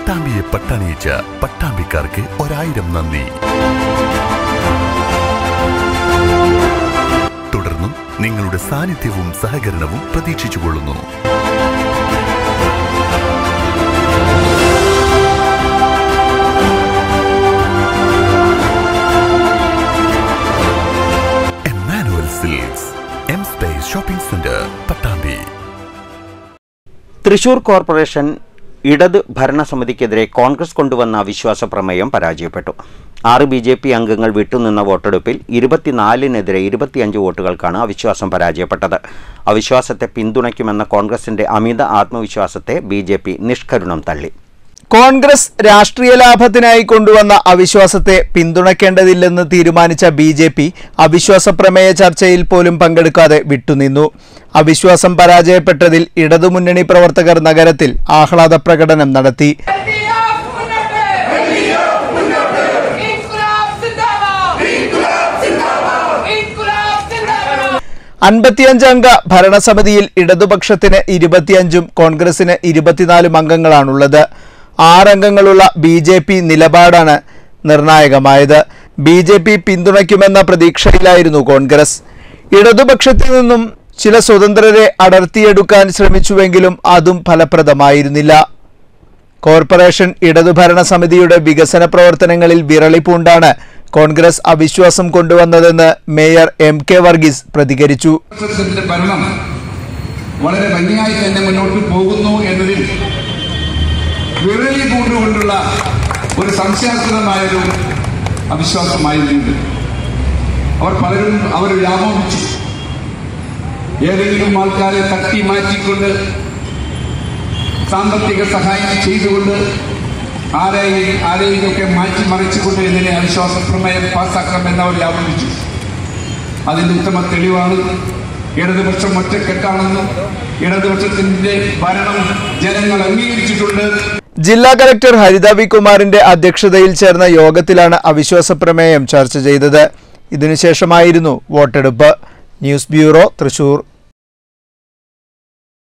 പട്ടാമ്പിയെ പട്ടണിയിച്ച പട്ടാമ്പിക്കാർക്ക് ഒരായിരം നന്ദി തുടർന്നും നിങ്ങളുടെ സാന്നിധ്യവും സഹകരണവും പ്രതീക്ഷിച്ചുകൊള്ളുന്നു Emmanuel silks M space shopping centre Pattambi Thrissur corporation ഇടത് ഭരണസമിതിക്കെതിരെ കോൺഗ്രസ് കൊണ്ടുവന്ന അവിശ്വാസ പ്രമേയം പരാജയപ്പെട്ടു ആറ് ബി ജെ പി അംഗങ്ങൾ വിട്ടുനിന്ന വോട്ടെടുപ്പിൽ ഇരുപത്തിനാലിനെതിരെ ഇരുപത്തിയഞ്ച് വോട്ടുകൾക്കാണ് അവിശ്വാസം പരാജയപ്പെട്ടത് അവിശ്വാസത്തെ പിന്തുണയ്ക്കുമെന്ന കോൺഗ്രസിന്റെ അമിത ആത്മവിശ്വാസത്തെ ബി ജെ പി നിഷ്കരുണം തള്ളി കോൺഗ്രസ് രാഷ്ട്രീയ ലാഭത്തിനായി കൊണ്ടുവന്ന അവിശ്വാസത്തെ പിന്തുണയ്ക്കേണ്ടതില്ലെന്ന് തീരുമാനിച്ച ബി ജെ പി അവിശ്വാസ പ്രമേയ ചർച്ചയിൽ പോലും പങ്കെടുക്കാതെ വിട്ടുനിന്നു അവിശ്വാസം പരാജയപ്പെട്ടതിൽ ഇടതുമുന്നണി പ്രവർത്തകർ നഗരത്തിൽ ആഹ്ലാദ പ്രകടനം നടത്തി എൽഡിഎഫ് മുന്നോട്ട് ഇൻകുലാബ് സിന്ദാബാദ് ഇൻകുലാബ് സിന്ദാബാദ് ഇൻകുലാബ് സിന്ദാബാദ് അൻപത്തിയഞ്ചംഗ ഭരണസമിതിയിൽ ഇടതുപക്ഷത്തിന് ഇരുപത്തിയഞ്ചും കോൺഗ്രസിന് ഇരുപത്തിനാലും അംഗങ്ങളാണുള്ളത് ആറംഗങ്ങളുള്ള ബി ജെ പി നിലപാടാണ് നിർണായകമായത് ബി ജെ പി പിന്തുണയ്ക്കുമെന്ന പ്രതീക്ഷയിലായിരുന്നു കോൺഗ്രസ് ഇടതുപക്ഷത്തിൽ നിന്നും ചില സ്വതന്ത്രരെ അടർത്തിയെടുക്കാൻ ശ്രമിച്ചുവെങ്കിലും അതും ഫലപ്രദമായിരുന്നില്ല കോർപ്പറേഷൻ ഇടതുഭരണ സമിതിയുടെ വികസന പ്രവർത്തനങ്ങളിൽ വിരളിപ്പൂണ്ടാണ് കോൺഗ്രസ് അവിശ്വാസം കൊണ്ടുവന്നതെന്ന് മേയർ എം കെ വർഗീസ് പ്രതികരിച്ചു കോൺഗ്രസിന്റെ ഭരണം വളരെ ഭംഗിയായി തന്നെ മുന്നോട്ട് പോകുന്നു എന്നതിൽ വിറലി പൂണ്ടുകൊണ്ടുള്ള ഒരു സംശയാസ്പദമായൊരു അവിശ്വാസമായിരുന്നു അവർ പലരും അവർ വ്യാമോഹിച്ചു ഏതെങ്കിലും ആൾക്കാരെ തട്ടി മാറ്റിക്കൊണ്ട് സാമ്പത്തിക സഹായം ചെയ്തുകൊണ്ട് ആരെയും ആരെയൊക്കെ മാറ്റിമറിച്ചുകൊണ്ട് ഇതിനെ അവിശ്വാസ പ്രമേയം പാസ്സാക്കാമെന്ന് അവർ വ്യാപരിച്ചു അതിന്റെ ഉത്തമ തെളിവാണ് ഇടതുപക്ഷം ഒറ്റക്കെട്ടാണെന്നും ഇടതുപക്ഷത്തിന്റെ ഭരണം ജനങ്ങൾ അംഗീകരിച്ചിട്ടുണ്ട് ജില്ലാ കലക്ടർ ഹരിത വി കുമാറിന്റെ അധ്യക്ഷതയിൽ ചേർന്ന യോഗത്തിലാണ് അവിശ്വാസ പ്രമേയം ചർച്ച ചെയ്തത് ഇതിനുശേഷമായിരുന്നു വോട്ടെടുപ്പ് ന്യൂസ് ബ്യൂറോ തൃശൂർ